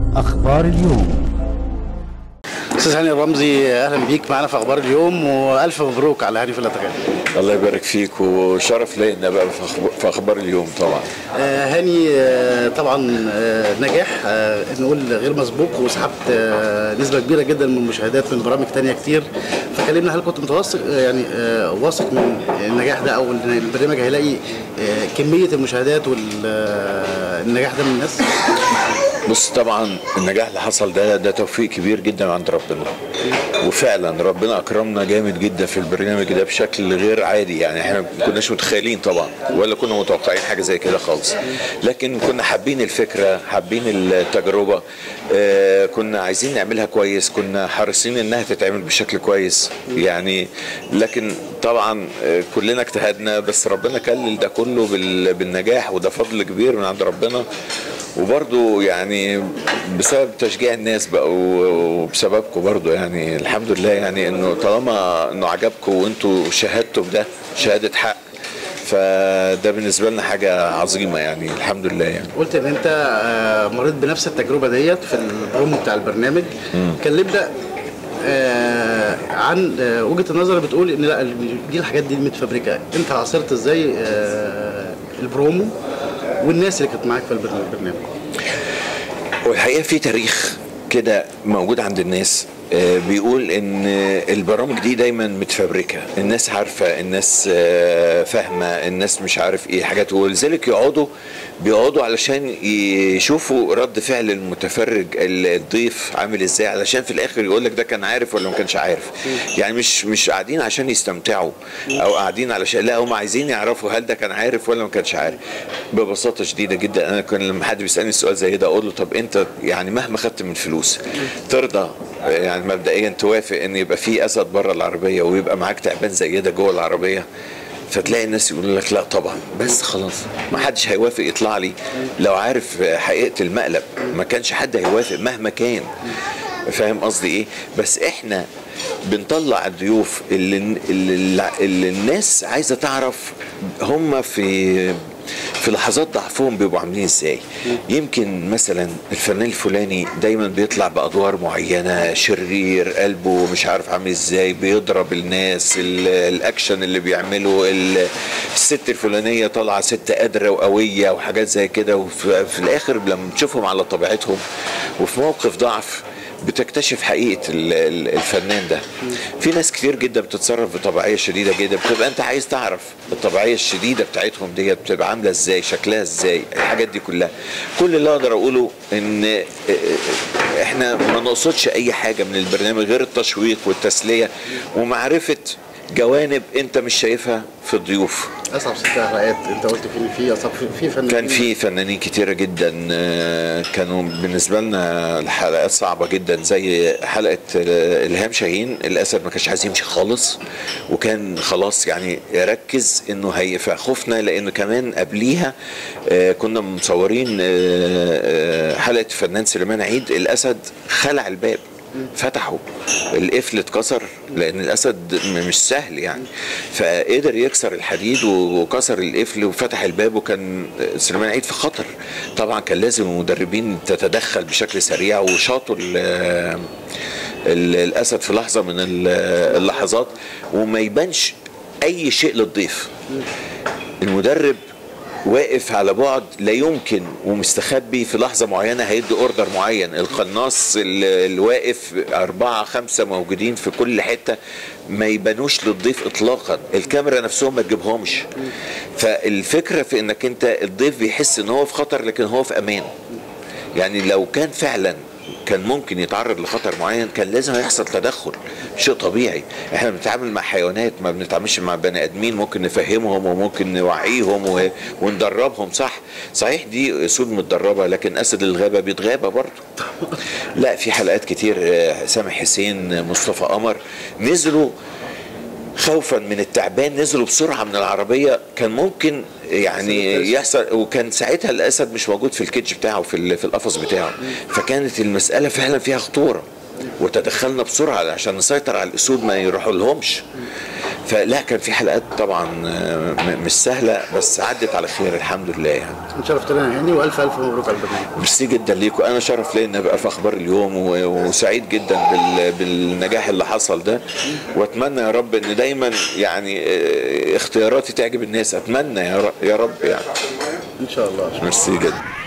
أخبار اليوم استاذ هاني الرمزي اهلا بيك معانا في اخبار اليوم والف مبروك على هاني في الاتقان الله يبارك فيك وشرف لينا بقى في أخب- في اخبار اليوم طبعا آه هاني آه طبعا آه نجاح آه نقول غير مسبوق وسحبت آه نسبه كبيره جدا من المشاهدات من برامج تانية كتير فكلمنا هل كنت متوثق آه يعني آه واثق من النجاح ده او إن البرنامج هيلاقي آه كميه المشاهدات والنجاح ده من الناس بص طبعا النجاح اللي حصل ده ده توفيق كبير جدا عند ربنا وفعلا ربنا اكرمنا جامد جدا في البرنامج ده بشكل غير عادي يعني احنا ما كناش متخيلين طبعا ولا كنا متوقعين حاجه زي كده خالص لكن كنا حابين الفكره حابين التجربه آه كنا عايزين نعملها كويس كنا حريصين انها تتعمل بشكل كويس يعني لكن طبعا آه، كلنا اجتهدنا بس ربنا كلل ده كله بال- بالنجاح وده فضل كبير من عند ربنا وبرضو يعني بسبب تشجيع الناس بقى و- وبسببكم برضو يعني الحمد لله يعني انه طالما انه عجبكم وانتوا شاهدتوا بده شهاده حق فده بالنسبه لنا حاجه عظيمه يعني الحمد لله يعني قلت ان انت آه، مريت بنفس التجربه ديت في البرومو بتاع البرنامج كلمنا آه، عن آه، وجهه النظر اللي بتقول ان لا دي الحاجات دي متفبركه انت عاصرت ازاي آه، البرومو والناس اللي كانت معاك في البرنامج البرنامج والحقيقه في تاريخ كده موجود عند الناس آه، بيقول ان البرامج دي دايما متفبركه الناس عارفه الناس آه، فاهمه الناس مش عارف ايه حاجات ولذلك يقعدوا بيقعدوا علشان يشوفوا رد فعل المتفرج الضيف عامل ازاي علشان في الاخر يقول لك ده كان عارف ولا ما كانش عارف يعني مش مش قاعدين عشان يستمتعوا او قاعدين علشان لا هم عايزين يعرفوا هل ده كان عارف ولا ما كانش عارف ببساطه شديده جدا انا كان لما حد بيسالني السؤال زي ده اقول له طب انت يعني مهما خدت من فلوس ترضى يعني مبدئيا توافق ان يبقى في اسد بره العربيه ويبقى معاك تعبان زي ده جوه العربيه فتلاقي الناس يقولوا لك لا طبعا بس خلاص ما حدش هيوافق يطلع لي لو عارف حقيقه المقلب ما كانش حد هيوافق مهما كان فاهم قصدي ايه بس احنا بنطلع الضيوف اللي, اللي, اللي الناس عايزه تعرف هم في في لحظات ضعفهم بيبقوا عاملين ازاي يمكن مثلا الفنان الفلاني دايما بيطلع بادوار معينه شرير قلبه مش عارف عامل ازاي بيضرب الناس ال- الاكشن اللي بيعمله ال- الست الفلانيه طالعه ست قادره وقويه وحاجات زي كده وفي في الاخر لما تشوفهم على طبيعتهم وفي موقف ضعف بتكتشف حقيقه ال- ال- الفنان ده في ناس كتير جدا بتتصرف بطبيعيه شديده جدا بتبقى انت عايز تعرف الطبيعيه الشديده بتاعتهم ديت بتبقى عامله ازاي شكلها ازاي الحاجات دي كلها كل اللي اقدر اقوله ان احنا ما نقصدش اي حاجه من البرنامج غير التشويق والتسليه ومعرفه جوانب انت مش شايفها في الضيوف اصعب ست حلقات انت قلت في في اصعب في, في فنانين كان في فنانين كتيرة جدا آه، كانوا بالنسبة لنا الحلقات صعبة جدا زي حلقة آه، إلهام شاهين الأسد ما كانش عايز يمشي خالص وكان خلاص يعني يركز إنه هي فخفنا لأنه كمان قبليها آه، كنا مصورين آه، آه، حلقة الفنان سليمان عيد الأسد خلع الباب فتحوا القفل اتكسر لان الاسد م- مش سهل يعني فقدر يكسر الحديد و- وكسر القفل وفتح الباب وكان سليمان عيد في خطر طبعا كان لازم المدربين تتدخل بشكل سريع وشاطوا ال- ال- الاسد في لحظه من ال- اللحظات وما يبانش اي شيء للضيف المدرب واقف على بعد لا يمكن ومستخبي في لحظه معينه هيدي اوردر معين القناص اللي اللي واقف اربعه خمسه موجودين في كل حته ما يبانوش للضيف اطلاقا الكاميرا نفسهم ما تجيبهمش فالفكره في انك انت الضيف بيحس ان هو في خطر لكن هو في امان يعني لو كان فعلا كان ممكن يتعرض لخطر معين كان لازم يحصل تدخل شيء طبيعي احنا بنتعامل مع حيوانات ما بنتعاملش مع بني ادمين ممكن نفهمهم وممكن نوعيهم و- وندربهم صح صحيح دي اسود متدربه لكن اسد الغابه بيتغابى برضه لا في حلقات كتير آه، سامح حسين مصطفى قمر نزلوا خوفا من التعبان نزلوا بسرعه من العربيه كان ممكن يعني يحصل وكان ساعتها الاسد مش موجود في الكيتش بتاعه في ال- في القفص بتاعه فكانت المساله فعلا فيها خطوره وتدخلنا بسرعه عشان نسيطر على الاسود ما يروحوا لهمش فلا كان في حلقات طبعا آه، م- مش سهله بس عدت على خير الحمد لله يعني شرفتنا يا هاني والف الف مبروك على البرنامج ميرسي جدا ليكم انا شرف ليا ان ابقى في اخبار اليوم و- وسعيد جدا بال- بالنجاح اللي حصل ده واتمنى يا رب ان دايما يعني آه، اختياراتي تعجب الناس اتمنى يا رب يا رب يعني ان شاء الله ميرسي جدا